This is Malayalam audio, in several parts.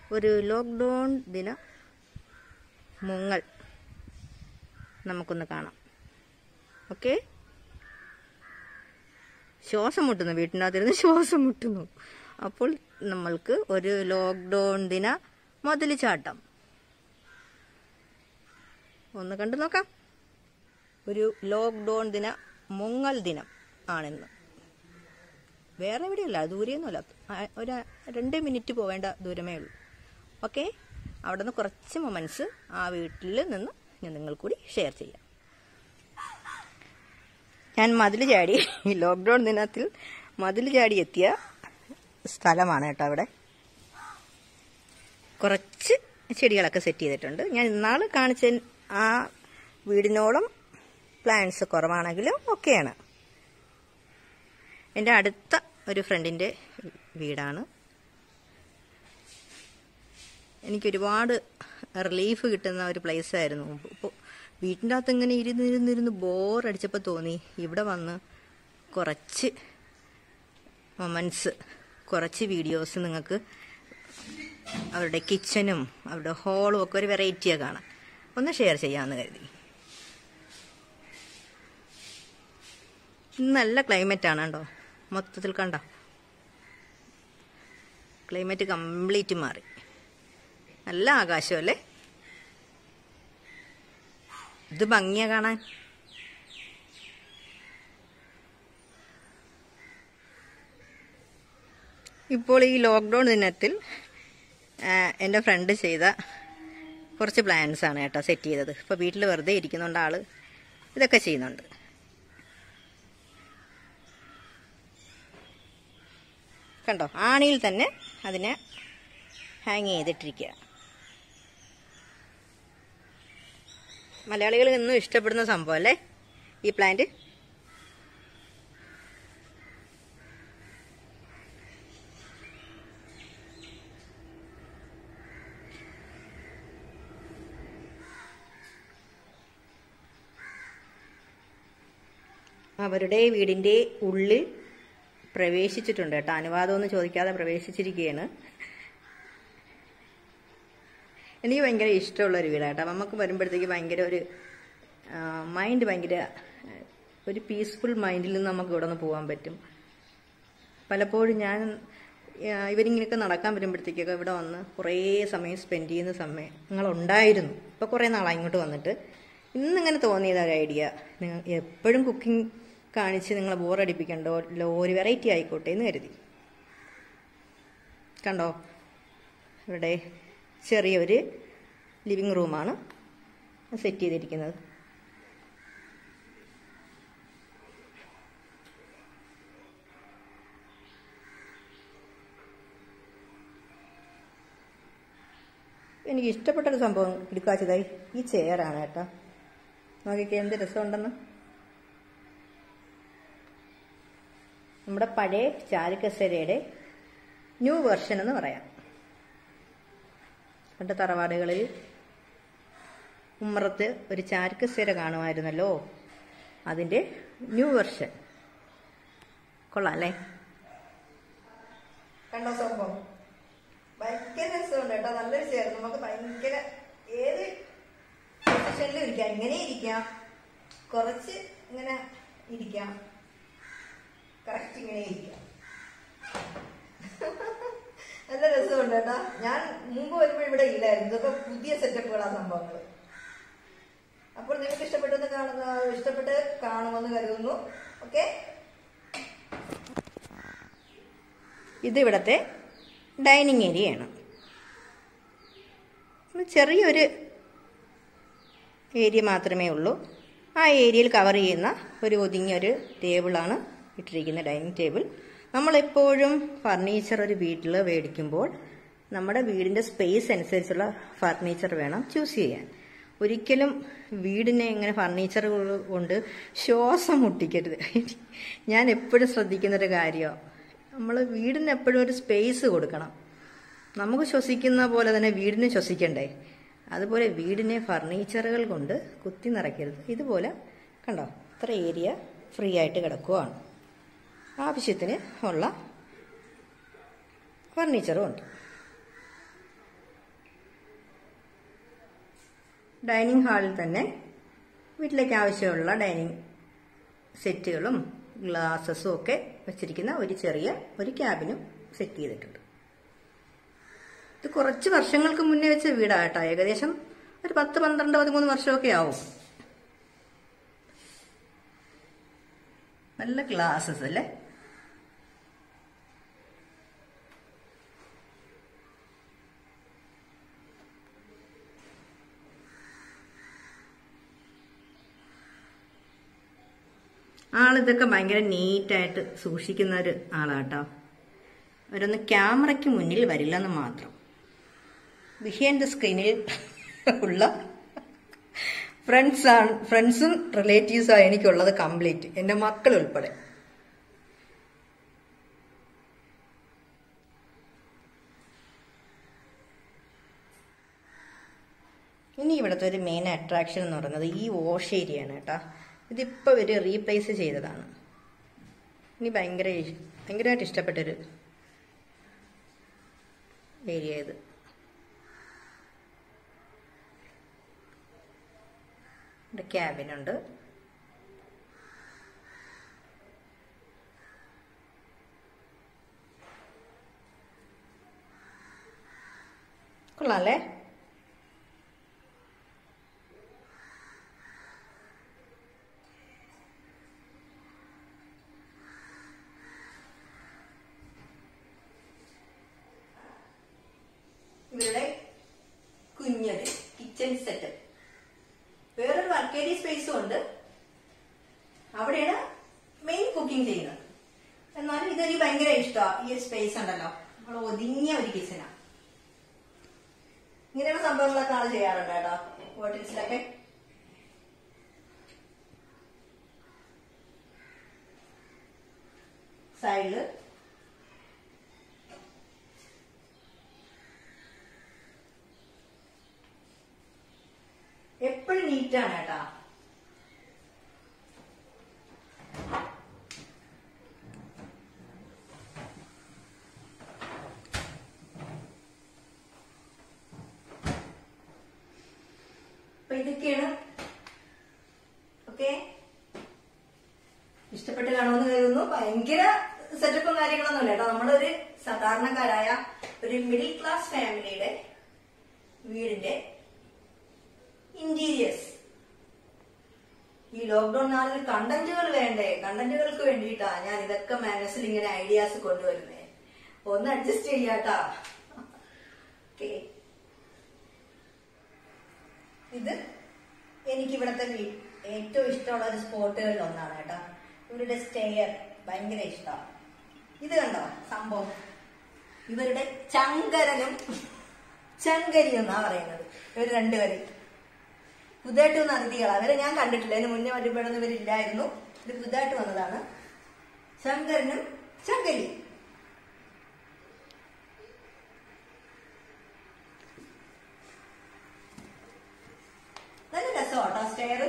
ഒരു ലോക്ക്ഡൗൺ ദിന മുങ്ങൽ നമുക്കൊന്ന് കാണാം ഓക്കെ ശ്വാസം മുട്ടുന്നു വീട്ടിനകത്തിരുന്ന് ശ്വാസം മുട്ടുന്നു അപ്പോൾ നമ്മൾക്ക് ഒരു ലോക്ക്ഡൗൺ ദിന മതിൽ ചാട്ടം ഒന്ന് കണ്ടു നോക്കാം ഒരു ലോക്ക്ഡൗൺ ദിന മുങ്ങൽ ദിനം ആണെന്ന് വേറെ എവിടെയല്ല ദൂരെയൊന്നുമല്ല ആ- ഒരു രണ്ട് മിനിറ്റ് പോവേണ്ട ദൂരമേ ഉള്ളൂ ഓക്കെ അവിടെ നിന്ന് കുറച്ച് മൊമെൻറ്റ്സ് ആ വീട്ടിൽ നിന്ന് ഞാൻ നിങ്ങൾ കൂടി ഷെയർ ചെയ്യാം ഞാൻ മതിൽ ചാടി ഈ ലോക്ക്ഡൗൺ ദിനത്തിൽ മതിൽ ചാടി എത്തിയ സ്ഥലമാണ് കേട്ടോ അവിടെ കുറച്ച് ചെടികളൊക്കെ സെറ്റ് ചെയ്തിട്ടുണ്ട് ഞാൻ ഇന്നാൾ കാണിച്ച ആ വീടിനോളം പ്ലാന്റ്സ് കുറവാണെങ്കിലും ഓക്കെയാണ് എൻ്റെ അടുത്ത ഒരു ഫ്രണ്ടിൻ്റെ വീടാണ് എനിക്ക് ഒരുപാട് റിലീഫ് കിട്ടുന്ന ഒരു പ്ലേസ് ആയിരുന്നു ഇപ്പോൾ വീട്ടിൻ്റെ അകത്ത് ഇങ്ങനെ ഇരുന്ന് ഇരുന്ന് ഇരുന്ന് ബോറടിച്ചപ്പോൾ തോന്നി ഇവിടെ വന്ന് കുറച്ച് മൊമെൻറ്റ്സ് കുറച്ച് വീഡിയോസ് നിങ്ങൾക്ക് അവരുടെ കിച്ചനും അവരുടെ ഹോളും ഒക്കെ ഒരു വെറൈറ്റിയാണ് കാണാം ഒന്ന് ഷെയർ ചെയ്യാമെന്ന് കരുതി ഇന്ന് നല്ല ക്ലൈമറ്റ് ആണ് കേട്ടോ മൊത്തത്തിൽ കണ്ട ക്ലൈമറ്റ് കംപ്ലീറ്റ് മാറി നല്ല ആകാശമല്ലേ ഇത് ഭംഗിയാ കാണാൻ ഇപ്പോൾ ഈ ലോക്ക്ഡൗൺ ദിനത്തിൽ ആ, എൻ്റെ ഫ്രണ്ട് ചെയ്ത കുറച്ച് പ്ലാൻസ് ആണ് കേട്ടോ സെറ്റ് ചെയ്തത് ഇപ്പോൾ വീട്ടിൽ വെറുതെ ഇരിക്കുന്നുണ്ട് ആള് ഇതൊക്കെ ചെയ്യുന്നുണ്ട് കണ്ടോ ആണിയിൽ തന്നെ അതിനെ ഹാങ് ചെയ്തിട്ടിരിക്കുക മലയാളികൾ ഇന്നും ഇഷ്ടപ്പെടുന്ന സംഭവം അല്ലേ ഈ പ്ലാന്റ് അവരുടെ വീടിന്റെ ഉള്ളിൽ പ്രവേശിച്ചിട്ടുണ്ട് കേട്ടോ അനുവാദമൊന്നും ചോദിക്കാതെ പ്രവേശിച്ചിരിക്കുകയാണ് എനിക്ക് ഭയങ്കര ഇഷ്ടമുള്ള ഒരു വീടാണ് കേട്ടോ നമുക്ക് വരുമ്പോഴത്തേക്ക് ഭയങ്കര ഒരു മൈൻഡ് ഭയങ്കര ആ, ഒരു പീസ്ഫുൾ മൈൻഡിൽ നിന്ന് നമുക്ക് ഇവിടെ നിന്ന് പോകാൻ പറ്റും പലപ്പോഴും ഞാൻ ആ, ഇവരിങ്ങനെയൊക്കെ നടക്കാൻ വരുമ്പോഴത്തേക്കൊക്കെ ഇവിടെ വന്ന് കുറേ സമയം സ്പെൻഡ് ചെയ്യുന്ന സമയങ്ങളുണ്ടായിരുന്നു ഇപ്പോൾ കുറേ നാളായി ഇങ്ങോട്ട് വന്നിട്ട് ഇന്നിങ്ങനെ തോന്നിയത് ഒരു ഐഡിയ നിങ്ങൾ എപ്പോഴും കുക്കിംഗ് കാണിച്ച് നിങ്ങളെ ബോറടിപ്പിക്കണ്ടോ ലോ ഒരു വെറൈറ്റി ആയിക്കോട്ടെ എന്ന് കരുതി കണ്ടോ ഇവിടെ ചെറിയൊരു ലിവിങ് റൂമാണ് സെറ്റ് ചെയ്തിരിക്കുന്നത് എനിക്ക് ഇഷ്ടപ്പെട്ട ഒരു സംഭവം എടുക്കാച്ചതായി ഈ ചെയറാണ് കേട്ടോ നോക്കിക്കേ എന്ത് രസമുണ്ടെന്ന് നമ്മുടെ പഴയ ചാരുകസേരയുടെ ന്യൂ വെർഷൻ എന്ന് പറയാം പണ്ട് തറവാടുകളിൽ ഉമ്മറത്ത് ഒരു ചാരുകസേര കാണുമായിരുന്നല്ലോ അതിന്റെ ന്യൂ വെർഷൻ കൊള്ളാം അല്ലേ കണ്ടോ സംഭവം ഭയങ്കര രസമുണ്ട് കേട്ടോ നല്ലൊരു ചെയർ നമുക്ക് ഭയങ്കര ഏത് പൊസിഷനിലും ഇരിക്കാം ഇങ്ങനെ ഇരിക്കാം കുറച്ച് ഇങ്ങനെ ഇരിക്കാം കറക്റ്റ് ഇങ്ങനെ ഇരിക്കാം നല്ല രസമുണ്ട് കേട്ടോ ഞാൻ മുമ്പ് വരുമ്പോൾ ഇവിടെ ഇല്ലായിരുന്നു ഇതൊക്കെ പുതിയ സെറ്റപ്പുകളാ സംഭവങ്ങൾ അപ്പോൾ നിങ്ങൾക്ക് ഇഷ്ടപ്പെട്ടെന്ന് കാണുന്ന ഇഷ്ടപ്പെട്ട് കാണുമെന്ന് കരുതുന്നു ഓക്കെ ഇത് ഇവിടത്തെ ഡൈനിങ് ഏരിയയാണ് ഒരു ചെറിയൊരു ഏരിയ മാത്രമേ ഉള്ളൂ ആ ഏരിയയിൽ കവർ ചെയ്യുന്ന ഒരു ഒതുങ്ങിയ ഒരു ടേബിളാണ് ഇട്ടിരിക്കുന്ന ഡൈനിങ് ടേബിൾ നമ്മളെപ്പോഴും ഫർണിച്ചർ ഒരു വീട്ടിൽ മേടിക്കുമ്പോൾ നമ്മുടെ വീടിൻ്റെ സ്പേസ് അനുസരിച്ചുള്ള ഫർണിച്ചർ വേണം ചൂസ് ചെയ്യാൻ ഒരിക്കലും വീടിനെ ഇങ്ങനെ ഫർണിച്ചർ കൊണ്ട് ശ്വാസം മുട്ടിക്കരുത് ഞാൻ എപ്പോഴും ശ്രദ്ധിക്കുന്നൊരു കാര്യമാണ് നമ്മൾ വീടിന് എപ്പോഴും ഒരു സ്പേസ് കൊടുക്കണം നമുക്ക് ശ്വസിക്കുന്ന പോലെ തന്നെ വീടിനെ ശ്വസിക്കണ്ടേ അതുപോലെ വീടിനെ ഫർണിച്ചറുകൾ കൊണ്ട് കുത്തി നിറയ്ക്കരുത് ഇതുപോലെ കണ്ടോ ഇത്ര ഏരിയ ഫ്രീ ആയിട്ട് കിടക്കുവാണ് ആവശ്യത്തിന് ഉള്ള ഫർണിച്ചറും ഉണ്ട് ഡൈനിങ് ഹാളിൽ തന്നെ വീട്ടിലേക്ക് ആവശ്യമുള്ള ഡൈനിങ് സെറ്റുകളും ഗ്ലാസസും ഒക്കെ വെച്ചിരിക്കുന്ന ഒരു ചെറിയ ഒരു ക്യാബിനും സെറ്റ് ചെയ്തിട്ടുണ്ട് ഇത് കുറച്ച് വർഷങ്ങൾക്ക് മുന്നേ വെച്ച വീടാട്ടോ ഏകദേശം ഒരു പത്ത് പന്ത്രണ്ട് പതിമൂന്ന് വർഷമൊക്കെ ആവും നല്ല ഗ്ലാസസ് അല്ലേ ആളിതൊക്കെ ഭയങ്കര നീറ്റായിട്ട് സൂക്ഷിക്കുന്ന ഒരു ആളാട്ടോ അവരൊന്ന് ക്യാമറയ്ക്ക് മുന്നിൽ വരില്ലെന്ന് മാത്രം ബിഹൈൻഡ് ദ സ്ക്രീനിൽ ഉള്ള ഫ്രണ്ട്സ് ആണ് ഫ്രണ്ട്സും റിലേറ്റീവ്സും എനിക്കുള്ളത് കംപ്ലീറ്റ് എൻ്റെ മക്കൾ ഉൾപ്പെടെ ഇനി ഇവിടുത്തെ ഒരു മെയിൻ അട്രാക്ഷൻ എന്ന് പറയുന്നത് ഈ വാഷ് ഏരിയ ആണ് കേട്ടോ ഇതിപ്പോൾ ഇവർ റീപ്ലേസ് ചെയ്തതാണ് ഇനി ഭയങ്കര ഇഷ്- ഭയങ്കരമായിട്ട് ഇഷ്ടപ്പെട്ടൊരു ഏരിയ ഇത് ഇവിടെ ക്യാബിനുണ്ട് കൊള്ളാം അല്ലേ ഇവരുടെ കുഞ്ഞൊരു കിച്ചൺ സെറ്റ് വേറൊരു വർക്കേരിയ സ്പേസും ഉണ്ട് അവിടെയാണ് മെയിൻ കുക്കിംഗ് ചെയ്യുന്നത് എന്നാലും ഇതെനിക്ക് ഭയങ്കര ഇഷ്ടമാണ് ഈ ഒരു സ്പേസ് ഉണ്ടല്ലോ നമ്മൾ ഒതുങ്ങിയ ഒരു കിച്ചനാ ഇങ്ങനെയുള്ള സംഭവങ്ങളൊക്കെ ആള് ചെയ്യാറുണ്ട് കേട്ടോ ഹോട്ടൽസിലൊക്കെ സൈഡില് എപ്പോഴും നീറ്റാണ് കേട്ടാ അപ്പൊ ഇതൊക്കെയാണ് ഓക്കെ ഇഷ്ടപ്പെട്ട് കാണുമെന്ന് കരുതുന്നു ഭയങ്കര സെറ്റപ്പും കാര്യങ്ങളൊന്നും ഇല്ല കേട്ടോ നമ്മളൊരു സാധാരണക്കാരായ ഒരു മിഡിൽ ക്ലാസ് ഫാമിലിയുടെ വീടിന്റെ ഇന്റീരിയേഴ്സ് ഈ ലോക്ക്ഡൌൺ നാളിൽ കണ്ടന്റുകൾ വേണ്ടേ കണ്ടന്റുകൾക്ക് വേണ്ടിയിട്ടാ ഞാൻ ഇതൊക്കെ മനസ്സിൽ ഇങ്ങനെ ഐഡിയാസ് കൊണ്ടുവരുന്നേ ഒന്ന് അഡ്ജസ്റ്റ് ചെയ്യാട്ടാ ഓക്കെ ഇത് എനിക്ക് ഇവിടുത്തെ വീ- ഏറ്റവും ഇഷ്ടമുള്ള ഒരു സ്പോട്ടുകളിൽ ഒന്നാണ് കേട്ടോ ഇവരുടെ സ്റ്റെയർ ഭയങ്കര ഇഷ്ടമാണ് ഇത് കണ്ടോ സംഭവം ഇവരുടെ ചങ്കരനും ചങ്കരിയും എന്നാ പറയുന്നത് ഇവർ രണ്ടുപേരും പുതുതായിട്ട് വന്ന അതിഥികൾ അവരെ ഞാൻ കണ്ടിട്ടില്ല അതിന് മുന്നേ വരുമ്പോഴൊന്നും ഇവരില്ലായിരുന്നു ഇത് പുതുതായിട്ട് വന്നതാണ് ശങ്കരനും ശങ്കരി നല്ല രസമാട്ടോ സ്റ്റെയർ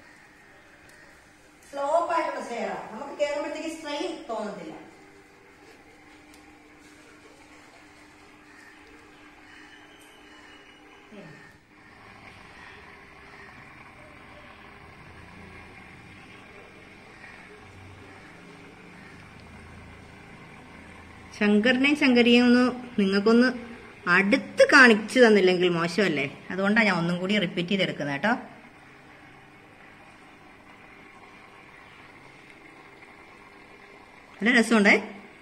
സ്ലോപ്പ് ആയിട്ടുള്ള സ്റ്റെയറാണ് നമുക്ക് കയറുമ്പോഴത്തേക്ക് സ്ട്രെയിൻ തോന്നത്തില്ല ഉം. ശങ്കറിനെയും ശങ്കരിയും ഒന്ന് നിങ്ങൾക്കൊന്ന് അടുത്ത് കാണിച്ചു തന്നില്ലെങ്കിൽ മോശമല്ലേ അതുകൊണ്ടാണ് ഞാൻ ഒന്നും കൂടി റിപ്പീറ്റ് ചെയ്തെടുക്കുന്നത് കേട്ടോ നല്ല രസമുണ്ടേ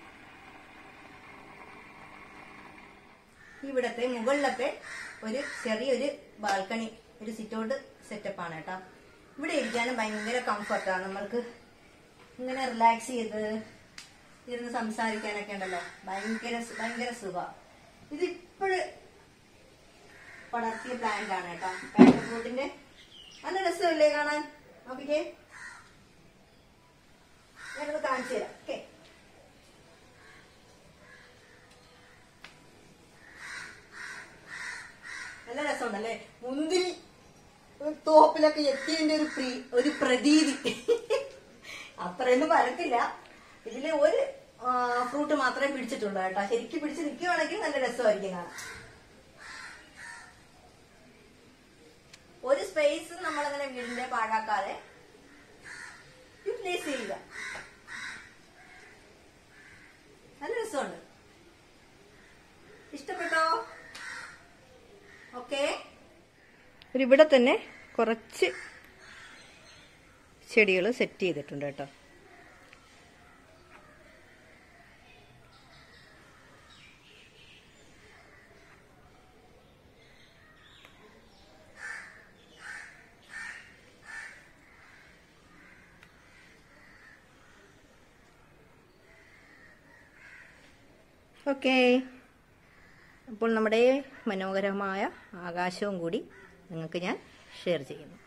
ഇവിടത്തെ മുകളിലത്തെ ഒരു ചെറിയൊരു ബാൽക്കണി ഒരു സിറ്റൗട്ട് സെറ്റപ്പ് ആണ് കേട്ടോ ഇവിടെ ഇരിക്കാനും ഭയങ്കര കംഫർട്ടാണ് നമ്മൾക്ക് ഇങ്ങനെ റിലാക്സ് ചെയ്ത് ഇരുന്ന് സംസാരിക്കാനൊക്കെ ഉണ്ടല്ലോ ഭയങ്കര സു- ഭയങ്കര സുഖ ഇതിപ്പോഴ് പടർത്തിയ പ്ലാന്റ് ആണ് കേട്ടോ പാഷൻ ഫ്രൂട്ടിന്റെ നല്ല രസമില്ലേ കാണാൻ നോക്കിക്കേ ഞാനത് കാണിച്ചു തരാം ഓക്കെ നല്ല രസമുണ്ടല്ലേ മുന്തിരി തോപ്പിലൊക്കെ എത്തിയതിന്റെ ഒരു പ്രീ ഒരു പ്രതീതി അത്രയൊന്നും വരത്തില്ല ഇതില് ഒരു ഫ്രൂട്ട് മാത്രമേ പിടിച്ചിട്ടുള്ളൂ കേട്ടോ ശരിക്കും പിടിച്ച് നിൽക്കുവാണെങ്കിൽ നല്ല രസമായിരിക്കും കാണാൻ ഒരു സ്പേസ് നമ്മളങ്ങനെ വീടിന്റെ പാഴാക്കാതെ യൂട്ടിലൈസ് ചെയ്യുക നല്ല രസമുണ്ട് ഇഷ്ടപ്പെട്ടോ ഓക്കെ ഇവിടെ തന്നെ കുറച്ച് ചെടികൾ സെറ്റ് ചെയ്തിട്ടുണ്ട് കേട്ടോ ഓക്കേ അപ്പോൾ നമ്മുടെ മനോഹരമായ ആകാശവും കൂടി നിങ്ങൾക്ക് ഞാൻ ഷെയർ ചെയ്യുന്നു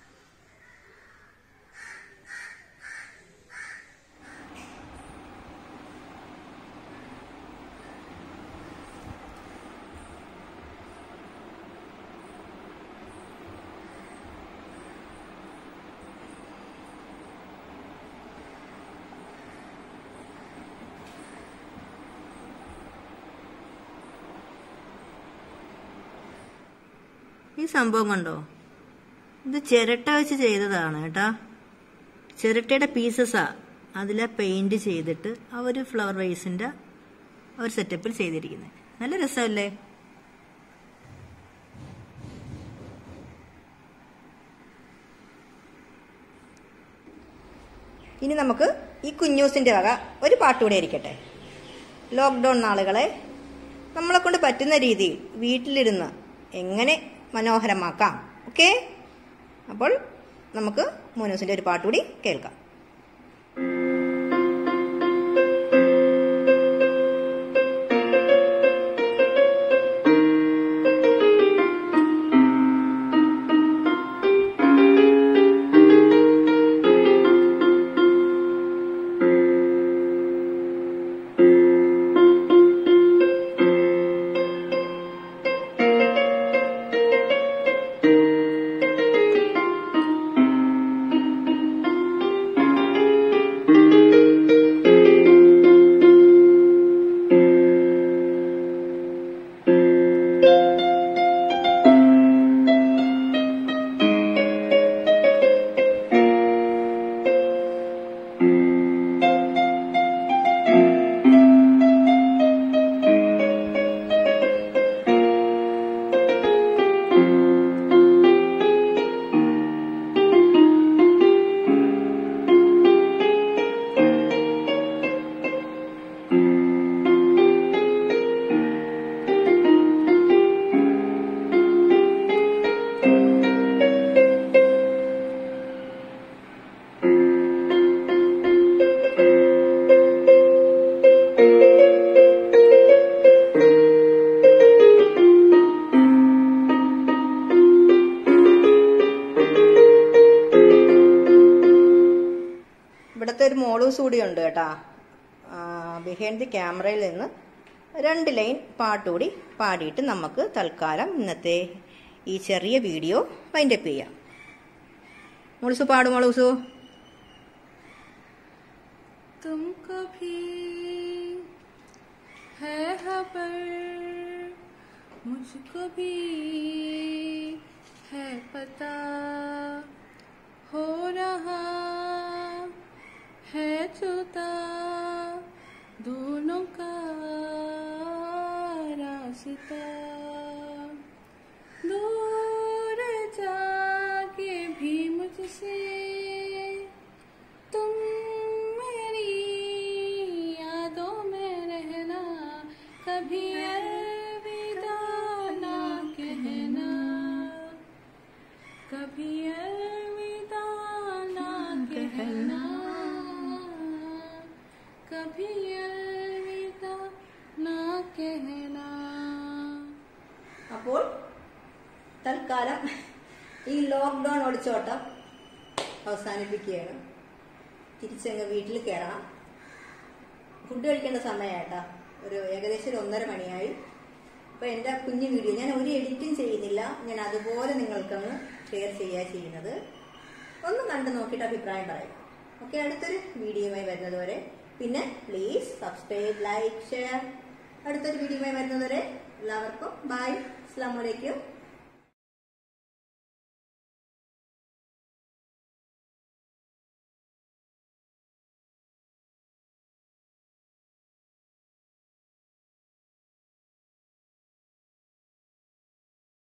ഈ സംഭവം കണ്ടോ ഇത് ചിരട്ട വെച്ച് ചെയ്തതാണ് കേട്ടാ ചിരട്ടയുടെ പീസസാ അതിലെ പെയിന്റ് ചെയ്തിട്ട് അവർ ഫ്ലവർ വൈസിന്റെ ഒരു സെറ്റപ്പിൽ ചെയ്തിരിക്കുന്നത് നല്ല രസമല്ലേ ഇനി നമുക്ക് ഈ കുഞ്ഞൂസിന്റെ വക ഒരു പാട്ടുകൂടെ ഇരിക്കട്ടെ ലോക്ക്ഡൗൺ നാളുകളെ നമ്മളെ കൊണ്ട് പറ്റുന്ന രീതിയിൽ വീട്ടിലിരുന്ന് എങ്ങനെ മനോഹരമാക്കാം ഓക്കെ അപ്പോൾ നമുക്ക് മോനൂസിന്റെ ഒരു പാട്ടുകൂടി കേൾക്കാം ഇവിടുത്തെ ഒരു മോളൂസ് കൂടി ഉണ്ട് കേട്ടാ ബിഹൈൻഡ് ദി ക്യാമറയിൽ നിന്ന് രണ്ട് ലൈൻ പാട്ടുകൂടി പാടിയിട്ട് നമുക്ക് തൽക്കാലം ഇന്നത്തെ ഈ ചെറിയ വീഡിയോ വൈൻഡപ്പ് ചെയ്യാം മോളൂസു പാടും മോളൂസു तुमको भी है खबर मुझको भी है पता हो रहा है जुदा दोनों का रास्ता दूर जाके भी मुझसे तुम मेरी यादों में रहना कभी अलविदा ना कहना कभी अलविदा ना कहना कभी अलविदा ना कहना അപ്പോൾ തൽക്കാലം ഈ ലോക്ക്ഡൗൺ ഒളിച്ചോട്ടം അവസാനിപ്പിക്കുകയാണ് തിരിച്ചങ്ങ് വീട്ടിൽ കയറണം ഫുഡ് കഴിക്കേണ്ട സമയമായിട്ടാ ഒരു ഏകദേശം ഒരു ഒന്നര മണിയായി അപ്പോൾ എൻ്റെ കുഞ്ഞു വീഡിയോ ഞാൻ ഒരു എഡിറ്റും ചെയ്യുന്നില്ല ഞാൻ അതുപോലെ നിങ്ങൾക്കങ്ങ് ഷെയർ ചെയ്യുക ചെയ്യുന്നത് ഒന്ന് കണ്ടു നോക്കിയിട്ട് അഭിപ്രായം പറയും ഓക്കെ അടുത്തൊരു വീഡിയോയുമായി വരുന്നത് വരെ പിന്നെ പ്ലീസ് സബ്സ്ക്രൈബ് ലൈക്ക് ഷെയർ അടുത്തൊരു വീഡിയോയുമായി വരുന്നത് വരെ എല്ലാവർക്കും ബൈ അസ്സാം വലൈക്കും